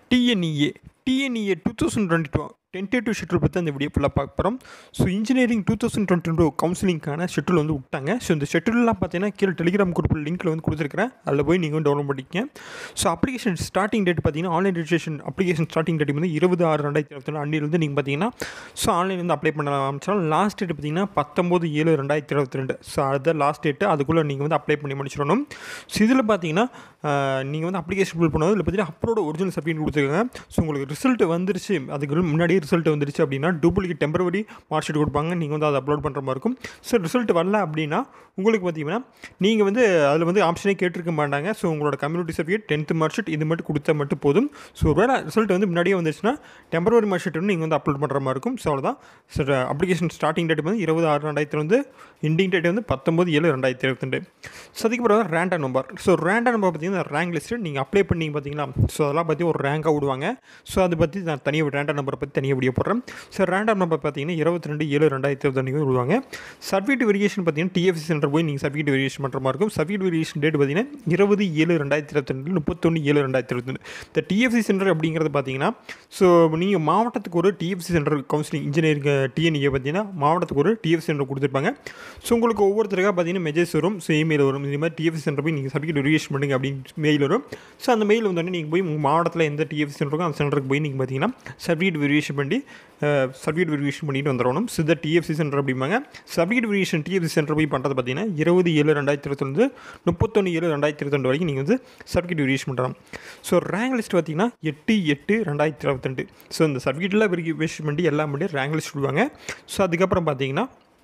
TNEA TNEA two thousand twenty two tentative schedule பற்றி அந்த video ஃபுல்லாக பார்க்க போகிறோம் so engineering two thousand twenty two கவுன்சிலிங்கான ஷெட்யூல் வந்து விட்டாங்க ஸோ இந்த ஷெட்யூல்லாம் பார்த்தீங்கன்னா கீழே டெலிகிராம் குரூப் லிங்க்கில் வந்து கொடுத்துருக்கிறேன் அதில் போய் நீங்கள் வந்து டவுன்லோட் பண்ணிக்கங்க ஸோ அப்ளிகேஷன் ஸ்டார்டிங் டேட் பார்த்தீங்கன்னா online registration application starting date வந்து இருபது ஆறு ரெண்டாயிரத்தி இருபத்தி ரெண்டு அன்னிலேருந்து நீங்கள் பார்த்தீங்கன்னா ஸோ ஆன்லைன் வந்து அப்ளை பண்ண ஆரம்பிச்சாலும் லாஸ்ட் டேட் பார்த்தீங்கன்னா பத்தொம்போது ஏழு ரெண்டாயிரத்தி இருபத்தி ரெண்டு ஸோ அதுதான் லாஸ்ட் டேட்டு அதுக்குள்ளே நீங்கள் வந்து அப்ளை பண்ணி முடிச்சிடணும் ஸோ இதில் பார்த்தீங்கன்னா நீங்கள் வந்து அப்ளிகேஷன் ஃபில் பண்ணுவது இதில் பார்த்தீங்கன்னா அப்லோட ஒரிஜினல் சர்டிஃபிகேட் கொடுத்துருக்காங்க ஸோ உங்களுக்கு ரிசல்ட் வந்துருச்சு அதுக்கு முன்னாடியே ரிசல்ட் வந்துருச்சு அப்படின்னா டூப்ளிகேட் டெம்பரவரி மார்க் ஷீட் கொடுப்பாங்க நீங்கள் வந்து அதை அப்லோட் பண்ணுற மாதிரி இருக்கும் ஸோ ரிசல்ட் வரல அப்படின்னா உங்களுக்கு பார்த்தீங்கன்னா நீங்கள் வந்து அதில் வந்து ஆப்ஷனே கேட்டிருக்க மாட்டாங்க ஸோ உங்களோட community certificate tenth mark sheet இது மட்டும் கொடுத்தா மட்டும் போதும் ஸோ ஒருவேளை ரிசல்ட் வந்து முன்னாடியே வந்துச்சுன்னா டெம்பரவரி மார்க் ஷீட் வந்து நீங்கள் வந்து அப்லோட் பண்ணுற மாதிரி இருக்கும் ஸோ அவ்வளோதான் சார் அப்ளிகேஷன் ஸ்டார்டிங் டேட் வந்து இருபது ஆறு ரெண்டாயிரத்தி வந்து எண்டிங் டேட் வந்து பத்தொம்பது ஏழு ரெண்டாயிரத்தி இருபத்தி ரெண்டு ஸோ அதுக்கு பிறகு random number so random number பார்த்தீங்கன்னா ரேங்க் லிஸ்ட்டு நீங்கள் அப்ளை பண்ணி பார்த்தீங்களா ஸோ அதெல்லாம் பற்றி ஒரு ரேங்காக விடுவாங்க ஸோ அதை பற்றி நான் தனியாக ரேண்டா நம்பரை பற்றி தனியாக வீடியோ போடுறேன் ஸோ ரேண்டம் நம்பர் பார்த்தீங்கன்னா இருபத்தி ரெண்டு ஏழு ரெண்டாயிரத்தி இருபத்தி விடுவாங்க சர்டிஃபிகேட் வெரிகேஷன் பார்த்தீங்கன்னா டிஎஃப்சி சென்டர் போய் நீங்கள் சர்டிஃபிகேட் வெரிகேஷன் பண்ணுற மாதிரி இருக்கும் சர்டிஃபிகேட் வெரிகேஷன் டேட் பார்த்தீங்கன்னா இருபது ஏழு ரெண்டாயிரத்தி இருபத்தி ரெண்டு முப்பத்தொன்று ஏழு ரெண்டாயிரத்தி இருபத்தி ரெண்டு இந்த டிஎஃப்சி சென்டர் அப்படிங்கிறது பார்த்தீங்கன்னா ஸோ நீங்கள் மாவட்டத்துக்கு ஒரு TFC centre counselling engineering TNEA பார்த்தீங்கன்னா மாவட்டத்துக்கு ஒரு டிஎஃப்சி சென்டர் கொடுத்துருப்பாங்க ஸோ உங்களுக்கு ஒவ்வொருத்தருக்காக பார்த்தீங்கன்னா மெசேஜ் வரும் ஸோ இமெயில் வரும் இந்த மாதிரி டிஎஃப்சி சென்டர் போய் நீங்கள் சர்டிஃபிகேட் வெரிகேஷன் பண்ணுங்க அப்படின்னு மெயில் வரும் ஸோ அந்த மெயில் வந்தோடனே நீங்கள் போய் உங்கள் மாவட்டத்தில் எந்த டிஎஃப்சி சென்டர் இருக்கோ அந்த சென்டருக்கு போய் நீங்கள் பார்த்தீங்கன்னா சர்டிஃபிகேட் வெரிகேஷன் பண்ணி சர்டிஃபிகேட் வெரிஃபிகேஷன் பண்ணிட்டு வந்துடணும் சித்த டிஎஃப்சி சென்டர் அப்படிம்பாங்க சர்டிஃபிகேட் வெரிஃபிகேஷன் டிஎஃப்சி சென்டர் போய் பண்ணுறது பார்த்தீங்கன்னா இருபது ஏழு ரெண்டாயிரத்தி இருபத்தொன்று முப்பத்தொன்று ஏழு ரெண்டாயிரத்தி இருபத்தொன்று வரைக்கும் நீங்கள் வந்து சர்டிஃபிகேட் வெரிஃபிகேஷன் பண்ணுறோம் ஸோ ரேங்க் லிஸ்ட் பார்த்தீங்கன்னா எட்டு எட்டு ரெண்டாயிரத்தி இருபத்தெண்டு ஸோ இந்த சர்டிஃபிகேட்டில் வெரிஃபிகேஷன் பண்ணி எல்லாம் பண்ணி ரேங்க் லிஸ்ட் விடுவாங்க ஸோ அதுக்கப்புறம் பார்த்தீங்கன்னா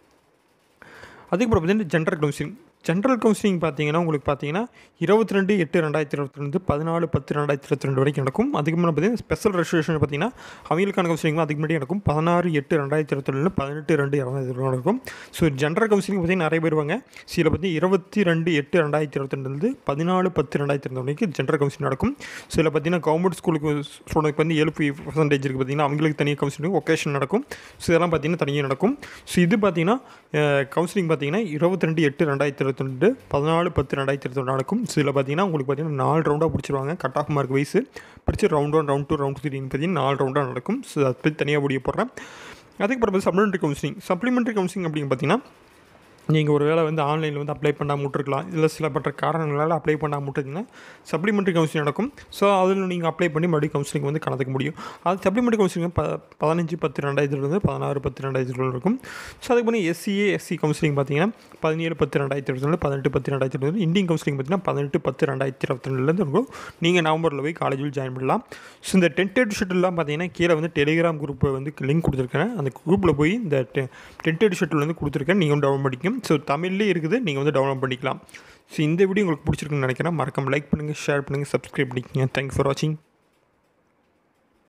அதுக்கப்புறம் பார்த்தீங்கன்னா ஜென்ரல் கவுன்சிலிங் ஜென்ரல் கவுன்சிலிங் பார்த்தீங்கன்னா உங்களுக்கு பார்த்தீங்கன்னா இருபத்தி ரெண்டு எட்டு ரெண்டாயிரத்தி இருபத்தி ரெண்டு பதினாலு பத்து ரெண்டாயிரத்தி இருபத்தி ரெண்டு வரைக்கும் நடக்கும் அதுக்கு முன்னாடி பார்த்தீங்கன்னா ஸ்பெஷல் ரெஜிஸ்ட்ரேஷன் பார்த்தீங்கன்னா அவங்களுக்கான கவுன்சிலிங் அதுக்கு முன்னாடி நடக்கும் பதினாறு எட்டு ரெண்டாயிரத்தி இருபத்தி ரெண்டு பதினெட்டு ரெண்டு இரண்டாயிரத்தி இருபது நடக்கும் ஸோ ஜென்ரல் கவுன்சிலிங் பார்த்தீங்கன்னா நிறைய பேர் வருவாங்க ஸோ இதில் பார்த்தீங்கன்னா இருபத்தி ரெண்டு எட்டு ரெண்டாயிரத்தி இருபத்தி ரெண்டுலேருந்து பதினாலு பத்து ரெண்டாயிரத்தி இருபது வரைக்கும் ஜென்ரல் கவுன்சிலிங் நடக்கும் ஸோ இதில் பார்த்தீங்கன்னா கவர்மெண்ட் ஸ்கூலுக்கு ஸ்டூடெண்ட் வந்து ஏழு பர்சன்டேஜ் இருக்குது பார்த்தீங்கன்னா அவங்களுக்கு தனியாக கவுன்சிலிங் ஒகேஷன் நடக்கும் ஸோ இதெல்லாம் பார்த்தீங்கன்னா தனியாக நடக்கும் ஸோ இது பார்த்தீங்கன்னா கவுன்சிலிங் பார்த்தீங்கன்னா இருபத்தி ரெண்டு எட்டு ரெண்டாயிரத்தி இருபத்தி ரெண்டு பதினாலு பத்து ரெண்டாயிரத்தி இருபத்தி நடக்கும் ஸோ இதில் பார்த்தீங்கன்னா உங்களுக்கு பார்த்தீங்கன்னா நாலு ரவுண்டாக பிடிச்சிருவாங்க கட் ஆஃப் மார்க் வைஸ் பிடிச்சி round one round two round த்ரீன்னு பார்த்தீங்கன்னா நாலு ரவுண்டாக நடக்கும் ஸோ அதை பற்றி தனியாக முடிய போடுறேன் அதுக்கப்புறம் சப்ளிமெண்ட்ரி கவுன்சிலிங் சப்ளிமெண்ட்ரி கவுன்சிலிங் அப்படின்னு பார்த்தீங்கன்னா நீங்கள் ஒரு வேளை வந்து ஆன்லைனில் வந்து அப்ளை பண்ணாமல் விட்டுருக்கலாம் இல்லை சில பட்ட காரணங்களால் அப்ளை பண்ணாமல் விட்டுருந்தீங்கன்னா சப்ளிமெண்ட்ரி கவுன்சிலிங் நடக்கும் ஸோ அதில் நீங்கள் அப்ளை பண்ணி மறுபடியும் கவுன்சிலிங் வந்து கலந்துக்க முடியும் அது சப்ளிமெண்ட்ரி கவுன்சிலிங் ப பதினஞ்சு பத்து ரெண்டாயிரத்துலேருந்து பதினாறு பத்து ரெண்டாயிரத்துல இருக்கும் ஸோ அதுக்கு பண்ணி எஸ்சிஏ எஸ்சி கவுன்சிலிங் பார்த்தீங்கன்னா பதினேழு பத்து ரெண்டாயிரத்தி இருபத்தி பதினெட்டு பத்து ரெண்டாயிரத்தி இருபது இந்தியன் கவுன்சிலிங் பார்த்தீங்கன்னா பதினெட்டு பத்து ரெண்டாயிரத்தி இருபத்தி ரெண்டுலேருந்து இருக்கும் நீங்கள் நவம்பரில் போய் காலேஜில் ஜாயின் பண்ணலாம் ஸோ இந்த டென்டேட் ஷெட்யூல்லாம் பார்த்தீங்கன்னா கீழே வந்து டெலிகிராம் குரூப்பை வந்து லிங்க் கொடுத்துருக்கேன் அந்த குரூப்பில் போய் இந்த டென்டேட் ஷெட்யூல் வந்து கொடுத்துருக்கேன் நீங்கள் டவுன்லோட் பண்ணிக்கும் ஸோ தமிழ்லேயே இருக்குது நீங்கள் வந்து டவுன்லோட் பண்ணிக்கலாம் ஸோ இந்த வீடியோ உங்களுக்கு பிடிச்சிருக்குன்னு நினைக்கிறேன் மறக்காம லைக் பண்ணுங்கள் ஷேர் பண்ணுங்கள் சப்ஸ்கிரைப் பண்ணிக்கோங்க தேங்க்ஸ் ஃபார் வாட்சிங்